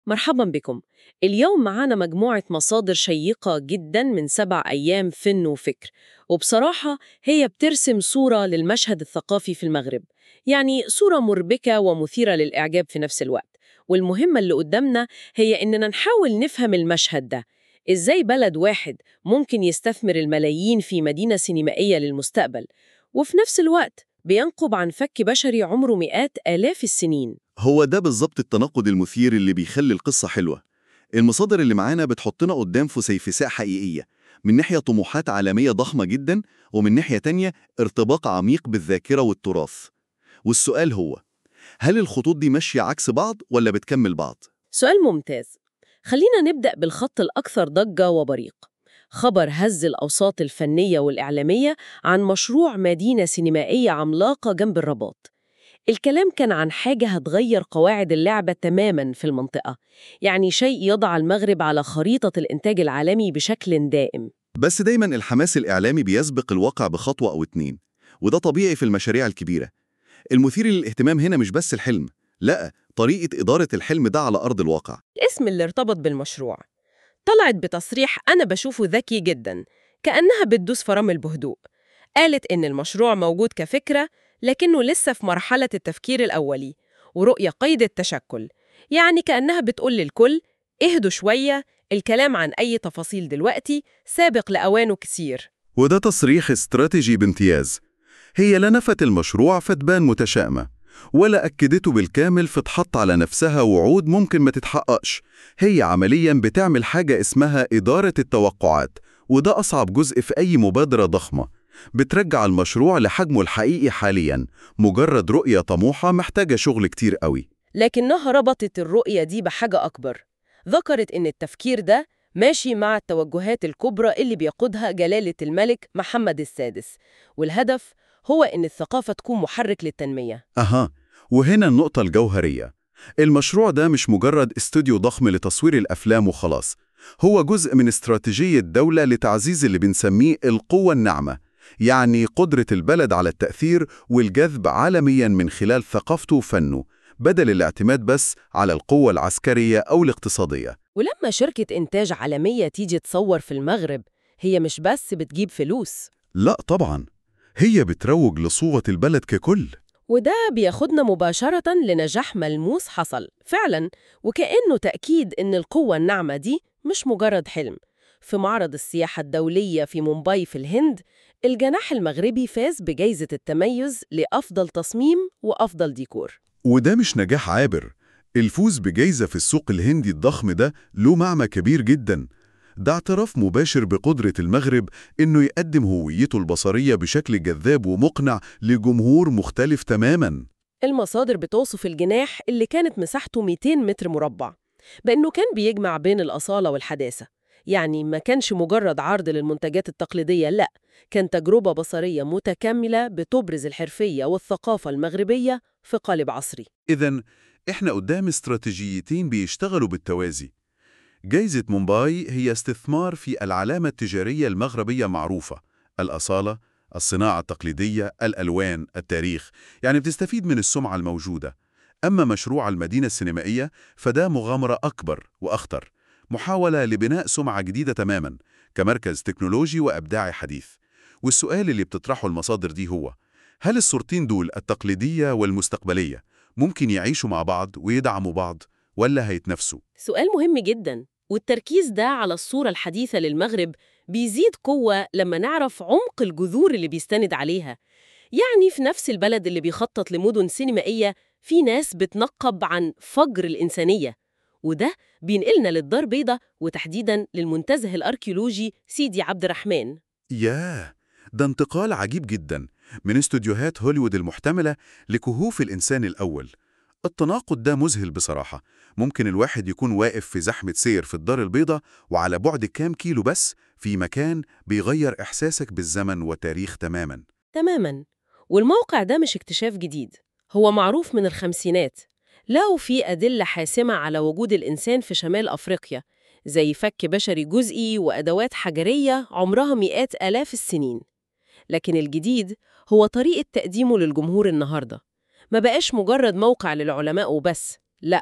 مرحبا بكم اليوم معانا مجموعة مصادر شيقة جدا من سبع أيام فن وفكر وبصراحة هي بترسم صورة للمشهد الثقافي في المغرب يعني صورة مربكة ومثيرة للإعجاب في نفس الوقت والمهمة اللي قدامنا هي إننا نحاول نفهم المشهد ده إزاي بلد واحد ممكن يستثمر الملايين في مدينة سينمائية للمستقبل وفي نفس الوقت بينقب عن فك بشري عمره مئات آلاف السنين هو ده بالظبط التناقض المثير اللي بيخلي القصة حلوة المصادر اللي معانا بتحطنا قدام فسيفساء حقيقية من ناحية طموحات عالمية ضخمة جدا ومن ناحية تانية ارتباط عميق بالذاكرة والتراث والسؤال هو هل الخطوط دي ماشية عكس بعض ولا بتكمل بعض؟ سؤال ممتاز خلينا نبدأ بالخط الأكثر ضجة وبريق خبر هز الأوساط الفنية والإعلامية عن مشروع مدينة سينمائية عملاقة جنب الرباط الكلام كان عن حاجة هتغير قواعد اللعبة تماماً في المنطقة يعني شيء يضع المغرب على خريطة الإنتاج العالمي بشكل دائم بس دايما الحماس الإعلامي بيسبق الواقع بخطوة أو اتنين وده طبيعي في المشاريع الكبيرة المثير للاهتمام هنا مش بس الحلم لا طريقة إدارة الحلم ده على أرض الواقع الاسم اللي ارتبط بالمشروع طلعت بتصريح أنا بشوفه ذكي جداً كأنها بتدوس فرامل بهدوء قالت إن المشروع موجود كفكرة لكنه لسه في مرحلة التفكير الأولي ورؤية قيد التشكل يعني كأنها بتقول للكل اهدوا شوية الكلام عن أي تفاصيل دلوقتي سابق لأوانه كثير وده تصريح استراتيجي بامتياز هي لا نفت المشروع فتبان متشائمة ولا أكدته بالكامل فتحط على نفسها وعود ممكن ما تتحققش هي عملياً بتعمل حاجة اسمها إدارة التوقعات وده أصعب جزء في أي مبادرة ضخمة بترجع المشروع لحجمه الحقيقي حالياً مجرد رؤية طموحة محتاجة شغل كتير قوي لكنها ربطت الرؤية دي بحاجة أكبر ذكرت إن التفكير ده ماشي مع التوجهات الكبرى اللي بيقودها جلالة الملك محمد السادس والهدف هو إن الثقافة تكون محرك للتنمية أها وهنا النقطة الجوهرية المشروع ده مش مجرد استوديو ضخم لتصوير الأفلام وخلاص هو جزء من استراتيجية دولة لتعزيز اللي بنسميه القوة الناعمة يعني قدرة البلد على التأثير والجذب عالمياً من خلال ثقافته وفنه بدل الاعتماد بس على القوة العسكرية أو الاقتصادية ولما شركة إنتاج عالمية تيجي تصور في المغرب هي مش بس بتجيب فلوس لا طبعاً هي بتروج لصورة البلد ككل وده بياخدنا مباشرة لنجاح ملموس حصل فعلا وكأنه تأكيد إن القوة الناعمة دي مش مجرد حلم في معرض السياحة الدولية في مومباي في الهند الجناح المغربي فاز بجائزة التميز لأفضل تصميم وأفضل ديكور وده مش نجاح عابر الفوز بجائزة في السوق الهندي الضخم ده له معنى كبير جدا ده اعتراف مباشر بقدرة المغرب إنه يقدم هويته البصرية بشكل جذاب ومقنع لجمهور مختلف تماماً المصادر بتوصف الجناح اللي كانت مساحته 200 متر مربع بأنه كان بيجمع بين الأصالة والحداثة يعني ما كانش مجرد عرض للمنتجات التقليدية لا كان تجربة بصرية متكاملة بتبرز الحرفية والثقافة المغربية في قالب عصري إذا إحنا قدام استراتيجيتين بيشتغلوا بالتوازي جايزة مومباي هي استثمار في العلامة التجارية المغربية معروفة الأصالة، الصناعة التقليدية، الألوان، التاريخ يعني بتستفيد من السمعة الموجودة أما مشروع المدينة السينمائية فده مغامرة أكبر وأخطر محاولة لبناء سمعة جديدة تماماً كمركز تكنولوجي وأبداعي حديث والسؤال اللي بتطرحه المصادر دي هو هل الصورتين دول التقليدية والمستقبلية ممكن يعيشوا مع بعض ويدعموا بعض ولا هيتنافسوا؟ سؤال مهم جدا والتركيز ده على الصورة الحديثة للمغرب بيزيد قوة لما نعرف عمق الجذور اللي بيستند عليها يعني في نفس البلد اللي بيخطط لمدن سينمائية في ناس بتنقب عن فجر الإنسانية وده بينقلنا للدار بيضة وتحديداً للمنتزه الأركيولوجي سيدي عبد الرحمن ياه ده انتقال عجيب جدا من استوديوهات هوليوود المحتملة لكهوف الإنسان الأول التناقض ده مذهل بصراحة ممكن الواحد يكون واقف في زحمة سير في الدار البيضاء وعلى بعد كام كيلو بس في مكان بيغير إحساسك بالزمن والتاريخ تماماً تماماً والموقع ده مش اكتشاف جديد هو معروف من الخمسينات لقوا فيه أدلة حاسمة على وجود الإنسان في شمال أفريقيا زي فك بشري جزئي وأدوات حجرية عمرها مئات آلاف السنين لكن الجديد هو طريقة تقديمه للجمهور النهاردة ما بقاش مجرد موقع للعلماء وبس لأ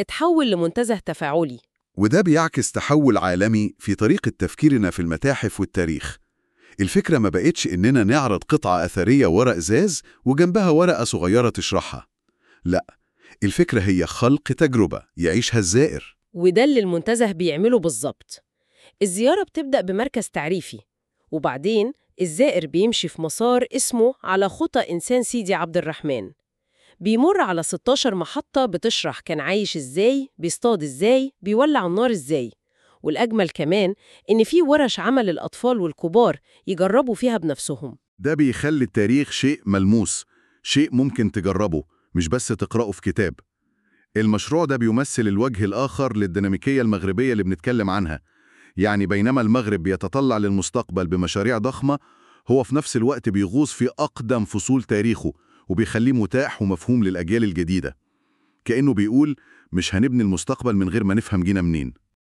اتحول لمنتزه تفاعلي وده بيعكس تحول عالمي في طريقة تفكيرنا في المتاحف والتاريخ الفكرة ما بقتش إننا نعرض قطعة أثرية ورق إزاز وجنبها ورقة صغيرة تشرحها لا الفكرة هي خلق تجربة يعيشها الزائر وده اللي المنتزه بيعمله بالظبط الزيارة بتبدأ بمركز تعريفي وبعدين الزائر بيمشي في مسار اسمه على خطى إنسان سيدي عبد الرحمن بيمر على 16 محطة بتشرح كان عايش إزاي بيصطاد إزاي بيولع النار إزاي والأجمل كمان إن في ورش عمل الأطفال والكبار يجربوا فيها بنفسهم ده بيخلي التاريخ شيء ملموس شيء ممكن تجربه مش بس تقرأه في كتاب المشروع ده بيمثل الوجه الآخر للديناميكية المغربية اللي بنتكلم عنها يعني بينما المغرب بيتطلع للمستقبل بمشاريع ضخمة هو في نفس الوقت بيغوص في أقدم فصول تاريخه وبيخليه متاح ومفهوم للأجيال الجديدة كأنه بيقول مش هنبني المستقبل من غير ما نفهم جينا منين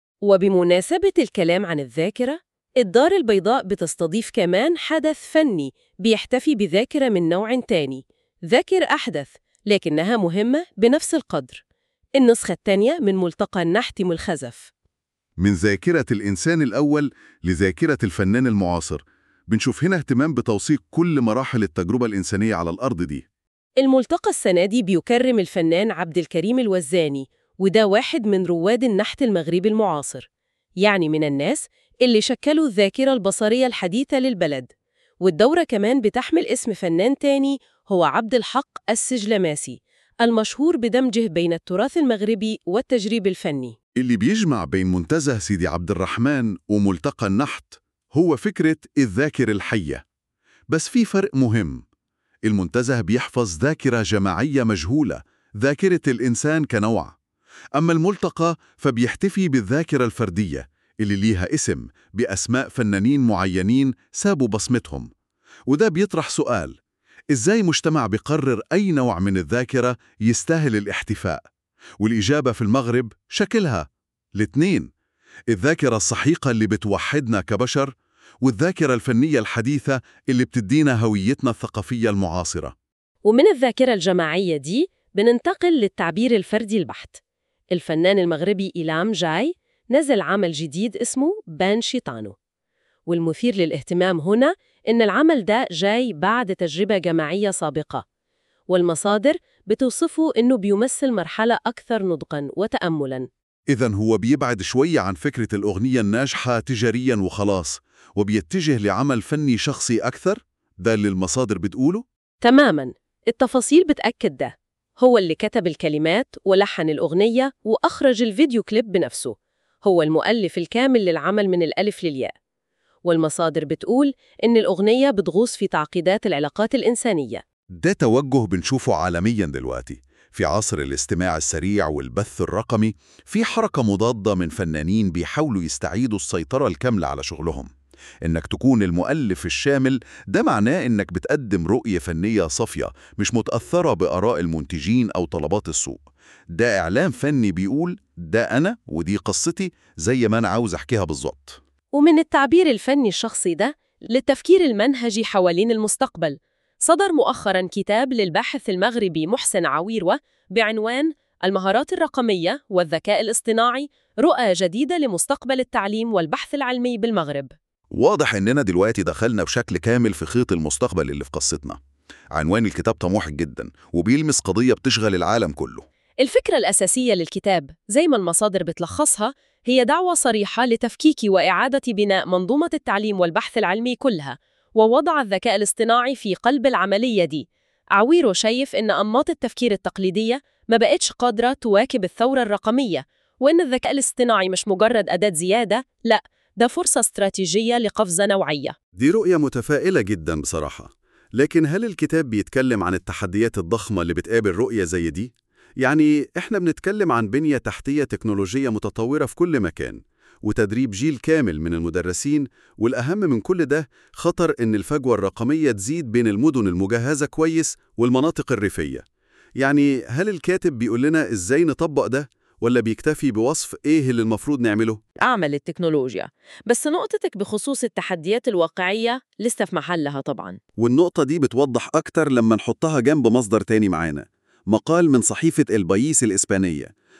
وبمناسبة الكلام عن الذاكرة الدار البيضاء بتستضيف كمان حدث فني بيحتفي بذاكرة من نوع تاني ذاكر أحدث لكنها مهمة بنفس القدر النسخة الثانية من ملتقى النحت والخزف من ذاكرة الإنسان الأول لذاكرة الفنان المعاصر بنشوف هنا اهتمام بتوثيق كل مراحل التجربة الإنسانية على الأرض دي الملتقى السنة دي بيكرم الفنان عبد الكريم الوزاني وده واحد من رواد النحت المغربي المعاصر يعني من الناس اللي شكلوا الذاكرة البصرية الحديثة للبلد والدورة كمان بتحمل اسم فنان تاني هو عبد الحق السجلماسي المشهور بدمجه بين التراث المغربي والتجريب الفني اللي بيجمع بين منتزه سيدي عبد الرحمن وملتقى النحت هو فكرة الذاكرة الحية بس في فرق مهم المنتزه بيحفظ ذاكرة جماعية مجهولة ذاكرة الإنسان كنوع أما الملتقى فبيحتفي بالذاكرة الفردية اللي ليها اسم بأسماء فنانين معينين سابوا بصمتهم وده بيطرح سؤال إزاي مجتمع بيقرر أي نوع من الذاكرة يستاهل الاحتفاء؟ والإجابة في المغرب شكلها الاتنين الذاكرة السحيقة اللي بتوحدنا كبشر والذاكرة الفنية الحديثة اللي بتدينا هويتنا الثقافية المعاصرة ومن الذاكرة الجماعية دي بننتقل للتعبير الفردي البحت الفنان المغربي إيلام جاي نزل عمل جديد اسمه بان شيطانو والمثير للاهتمام هنا إن العمل ده جاي بعد تجربة جماعية سابقة والمصادر بتوصفه إنه بيمثل مرحلة أكثر نضجاً وتأملاً إذا هو بيبعد شوية عن فكرة الأغنية الناجحة تجارياً وخلاص وبيتجه لعمل فني شخصي أكثر؟ ده اللي المصادر بتقوله؟ تماماً التفاصيل بتأكد ده هو اللي كتب الكلمات ولحن الأغنية وأخرج الفيديو كليب بنفسه هو المؤلف الكامل للعمل من الألف للياء والمصادر بتقول إن الأغنية بتغوص في تعقيدات العلاقات الإنسانية ده توجه بنشوفه عالمياً دلوقتي في عصر الاستماع السريع والبث الرقمي في حركة مضادة من فنانين بيحاولوا يستعيدوا السيطرة الكاملة على شغلهم إنك تكون المؤلف الشامل ده معناه إنك بتقدم رؤية فنية صافية مش متأثرة بآراء المنتجين أو طلبات السوق ده إعلام فني بيقول ده أنا ودي قصتي زي ما أنا عاوز أحكيها بالظبط ومن التعبير الفني الشخصي ده للتفكير المنهجي حوالين المستقبل صدر مؤخراً كتاب للباحث المغربي محسن عويروة بعنوان المهارات الرقمية والذكاء الاصطناعي رؤى جديدة لمستقبل التعليم والبحث العلمي بالمغرب واضح إننا دلوقتي دخلنا بشكل كامل في خيط المستقبل اللي في قصتنا عنوان الكتاب طموح جدا وبيلمس قضية بتشغل العالم كله الفكرة الأساسية للكتاب زي ما المصادر بتلخصها هي دعوة صريحة لتفكيك وإعادة بناء منظومة التعليم والبحث العلمي كلها ووضع الذكاء الاصطناعي في قلب العملية دي عويرو شايف إن أنماط التفكير التقليدية ما بقتش قادرة تواكب الثورة الرقمية وإن الذكاء الاصطناعي مش مجرد أداة زيادة لا ده فرصة استراتيجية لقفزة نوعية دي رؤية متفائلة جدا بصراحة لكن هل الكتاب بيتكلم عن التحديات الضخمة اللي بتقابل رؤية زي دي؟ يعني إحنا بنتكلم عن بنية تحتية تكنولوجية متطورة في كل مكان وتدريب جيل كامل من المدرسين والأهم من كل ده خطر إن الفجوة الرقمية تزيد بين المدن المجهزة كويس والمناطق الريفية يعني هل الكاتب بيقول لنا إزاي نطبق ده ولا بيكتفي بوصف إيه اللي المفروض نعمله؟ أعمل التكنولوجيا بس نقطتك بخصوص التحديات الواقعية لسه في محلها طبعاً والنقطة دي بتوضح أكتر لما نحطها جنب مصدر تاني معانا مقال من صحيفة البايس الإسبانية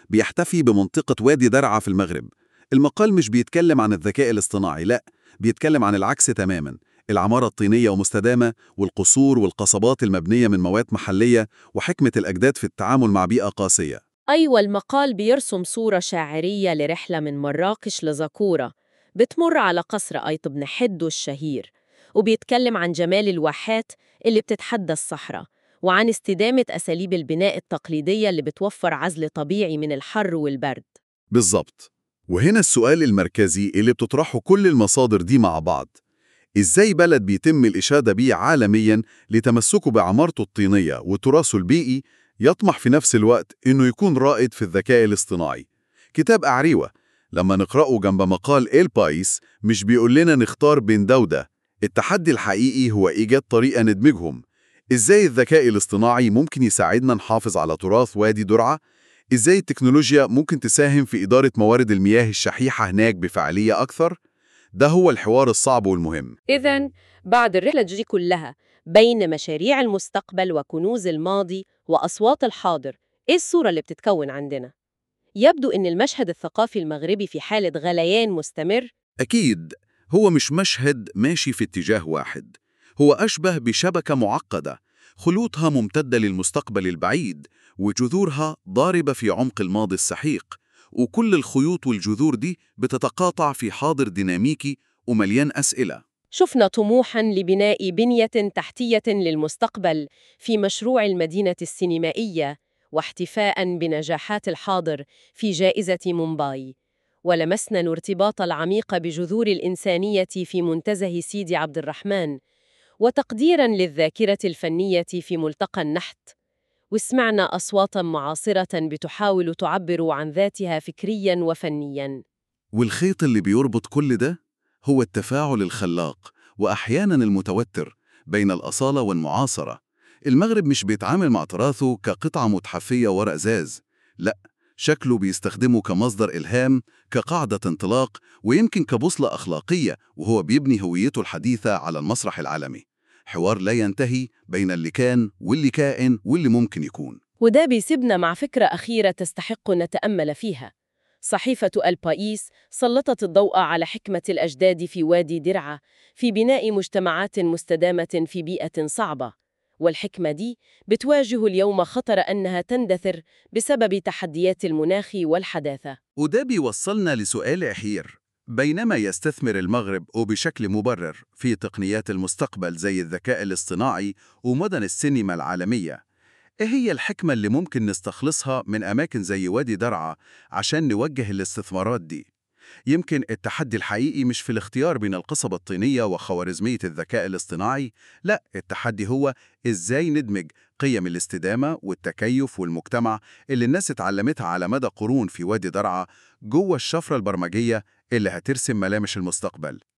بيحتفي بمنطقة وادي درعا في المغرب المقال مش بيتكلم عن الذكاء الاصطناعي لا بيتكلم عن العكس تماما العمارة الطينية ومستدامة والقصور والقصبات المبنية من مواد محلية وحكمة الأجداد في التعامل مع بيئة قاسية أيوة المقال بيرسم صورة شاعرية لرحلة من مراكش لزكورة بتمر على قصر أيط بن حدو الشهير وبيتكلم عن جمال الواحات اللي بتتحدى الصحراء وعن استدامة أساليب البناء التقليدية اللي بتوفر عزل طبيعي من الحر والبرد بالظبط وهنا السؤال المركزي اللي بتطرحه كل المصادر دي مع بعض إزاي بلد بيتم الإشادة بيه عالمياً لتمسكه بعمارته الطينية وتراثه البيئي يطمح في نفس الوقت إنه يكون رائد في الذكاء الاصطناعي كتاب أعريوة لما نقرأه جنب مقال إل بايس مش بيقول لنا نختار بين ده وده التحدي الحقيقي هو إيجاد طريقة ندمجهم إزاي الذكاء الاصطناعي ممكن يساعدنا نحافظ على تراث وادي درعا إزاي التكنولوجيا ممكن تساهم في إدارة موارد المياه الشحيحة هناك بفعالية أكثر؟ ده هو الحوار الصعب والمهم إذا بعد الرحلة دي كلها بين مشاريع المستقبل وكنوز الماضي وأصوات الحاضر إيه الصورة اللي بتتكون عندنا؟ يبدو إن المشهد الثقافي المغربي في حالة غليان مستمر أكيد هو مش مشهد ماشي في اتجاه واحد هو أشبه بشبكة معقدة خيوطها ممتدة للمستقبل البعيد وجذورها ضاربة في عمق الماضي السحيق وكل الخيوط والجذور دي بتتقاطع في حاضر ديناميكي ومليان أسئلة شفنا طموحاً لبناء بنية تحتية للمستقبل في مشروع المدينة السينمائية واحتفاءً بنجاحات الحاضر في جائزة مومباي ولمسنا الارتباط العميق بجذور الإنسانية في منتزه سيدي عبد الرحمن وتقديراً للذاكرة الفنية في ملتقى النحت وسمعنا أصواتاً معاصرة بتحاول تعبر عن ذاتها فكرياً وفنياً والخيط اللي بيربط كل ده هو التفاعل الخلاق وأحياناً المتوتر بين الأصالة والمعاصرة المغرب مش بيتعامل مع تراثه كقطعة متحفية ورق زاز لا شكله بيستخدمه كمصدر إلهام كقاعدة انطلاق ويمكن كبوصلة أخلاقية وهو بيبني هويته الحديثة على المسرح العالمي حوار لا ينتهي بين اللي كان واللي كائن واللي ممكن يكون وده بيسيبنا مع فكرة أخيرة تستحق نتأمل فيها صحيفة البايس سلطت الضوء على حكمة الأجداد في وادي درعا في بناء مجتمعات مستدامة في بيئة صعبة والحكمة دي بتواجه اليوم خطر أنها تندثر بسبب تحديات المناخ والحداثة وده بيوصلنا لسؤال أخير بينما يستثمر المغرب وبشكل مبرر في تقنيات المستقبل زي الذكاء الاصطناعي ومدن السينما العالمية إيه هي الحكمة اللي ممكن نستخلصها من أماكن زي وادي درعا عشان نوجه الاستثمارات دي؟ يمكن التحدي الحقيقي مش في الاختيار بين القصبة الطينية وخوارزمية الذكاء الاصطناعي، لا التحدي هو إزاي ندمج قيم الاستدامة والتكيف والمجتمع اللي الناس اتعلمتها على مدى قرون في وادي درعا جوه الشفرة البرمجية اللي هترسم ملامح المستقبل.